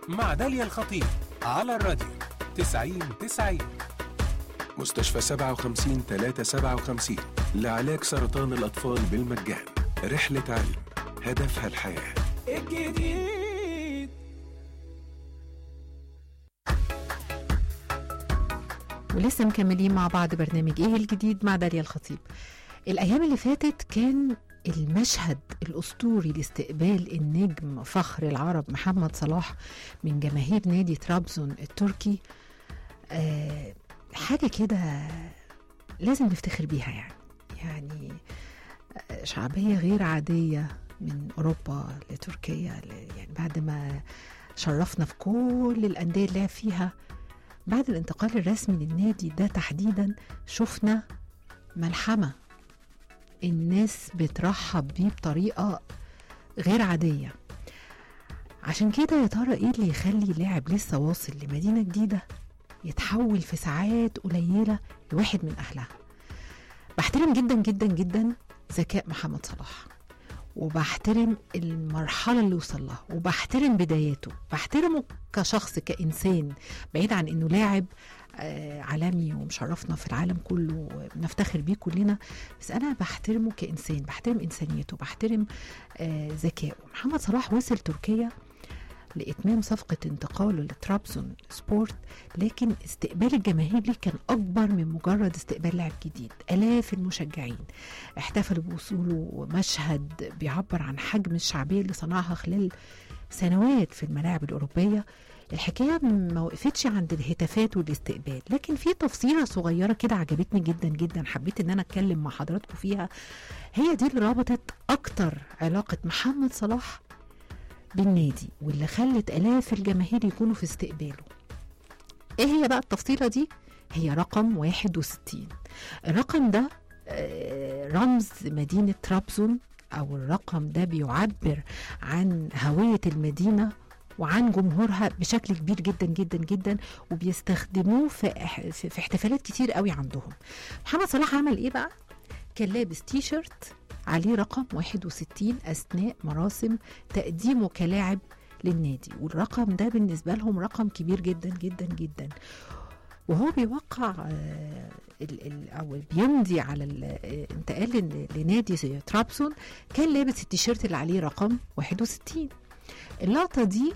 مع داليا الخطيب على الراديو 90 90 مستشفى 57 357 لعلاج سرطان الأطفال بالمجان رحلة علم هدفها الحياة الجديد ولسه مكملين مع بعض برنامج ايه الجديد مع داليا الخطيب الايام اللي فاتت كان المشهد الاسطوري لاستقبال النجم فخر العرب محمد صلاح من جماهير نادي طرابزون التركي آه حاجه كده لازم نفتخر بيها يعني يعني آه، شعبيه غير عاديه من اوروبا لتركيا ل- يعني بعد ما شرفنا في كل الانديه اللي لعب فيها بعد الانتقال الرسمي للنادي ده تحديدا شفنا ملحمة الناس بترحب بيه بطريقة غير عادية عشان كده يا ترى ايه اللي يخلي لاعب لسه واصل لمدينة جديدة يتحول في ساعات قليلة لواحد من أهلها بحترم جدا جدا جدا ذكاء محمد صلاح وبحترم المرحلة اللي وصل لها وبحترم بداياته بحترمه كشخص كإنسان بعيد عن انه لاعب آه، عالمي ومشرفنا في العالم كله بنفتخر بيه كلنا بس انا بحترمه كانسان بحترم انسانيته بحترم آه، ذكائه محمد صلاح وصل تركيا لاتمام صفقه انتقاله لترابزون سبورت لكن استقبال الجماهير ليه كان اكبر من مجرد استقبال لاعب جديد الاف المشجعين احتفلوا بوصوله مشهد بيعبر عن حجم الشعبيه اللي صنعها خلال سنوات في الملاعب الاوروبيه الحكايه ما وقفتش عند الهتافات والاستقبال لكن في تفصيله صغيره كده عجبتني جدا جدا حبيت ان انا اتكلم مع حضراتكم فيها هي دي اللي ربطت اكتر علاقه محمد صلاح بالنادي واللي خلت الاف الجماهير يكونوا في استقباله ايه هي بقى التفصيله دي هي رقم 61 الرقم ده آه، رمز مدينه طرابزون او الرقم ده بيعبر عن هويه المدينه وعن جمهورها بشكل كبير جدا جدا جدا وبيستخدموه في إح- في في احتفالات كتير قوي عندهم محمد صلاح عمل ايه بقى كان لابس تي شيرت عليه رقم 61 اثناء مراسم تقديمه كلاعب للنادي والرقم ده بالنسبه لهم رقم كبير جدا جدا جدا وهو بيوقع آه، ال- ال- او بيمضي على الانتقال لن- لنادي زي ترابسون كان لابس التيشيرت اللي عليه رقم 61 اللقطه دي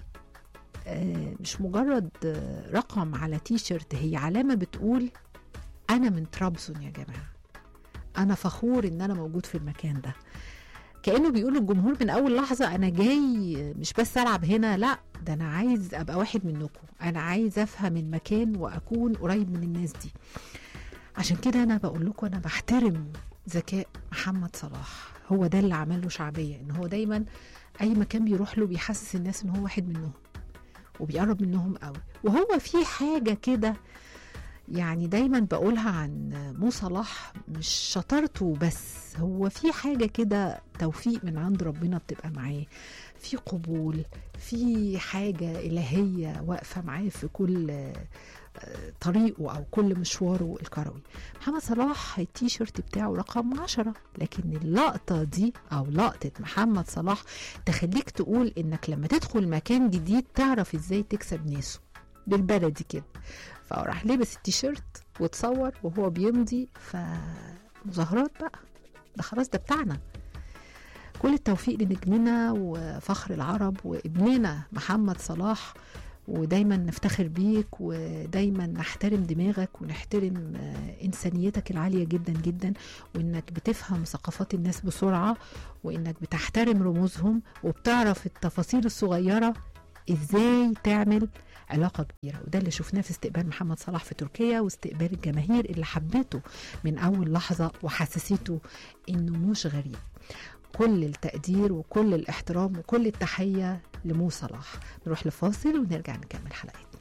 آه، مش مجرد آه، رقم على تيشيرت هي علامه بتقول انا من طرابزون يا جماعه انا فخور ان انا موجود في المكان ده كانه بيقول للجمهور من اول لحظه انا جاي مش بس العب هنا لا ده انا عايز ابقى واحد منكم انا عايز افهم المكان واكون قريب من الناس دي عشان كده انا بقول لكم انا بحترم ذكاء محمد صلاح هو ده اللي عمل له شعبيه ان هو دايما اي مكان بيروح له بيحسس الناس ان هو واحد منهم وبيقرب منهم قوي وهو في حاجه كده يعني دايما بقولها عن مو صلاح مش شطارته بس هو في حاجه كده توفيق من عند ربنا بتبقى معاه في قبول في حاجه الهيه واقفه معاه في كل آه، طريقه او كل مشواره الكروي محمد صلاح التيشيرت بتاعه رقم عشرة لكن اللقطة دي او لقطة محمد صلاح تخليك تقول انك لما تدخل مكان جديد تعرف ازاي تكسب ناسه بالبلدي كده فراح لبس التيشيرت وتصور وهو بيمضي فمظاهرات بقى ده خلاص ده بتاعنا كل التوفيق لنجمنا وفخر العرب وابننا محمد صلاح ودايما نفتخر بيك ودايما نحترم دماغك ونحترم آه، انسانيتك العاليه جدا جدا وانك بتفهم ثقافات الناس بسرعه وانك بتحترم رموزهم وبتعرف التفاصيل الصغيره ازاي تعمل علاقه كبيره وده اللي شفناه في استقبال محمد صلاح في تركيا واستقبال الجماهير اللي حبته من اول لحظه وحسسته انه مش غريب كل التقدير وكل الاحترام وكل التحيه لمو صلاح نروح لفاصل ونرجع نكمل حلقتنا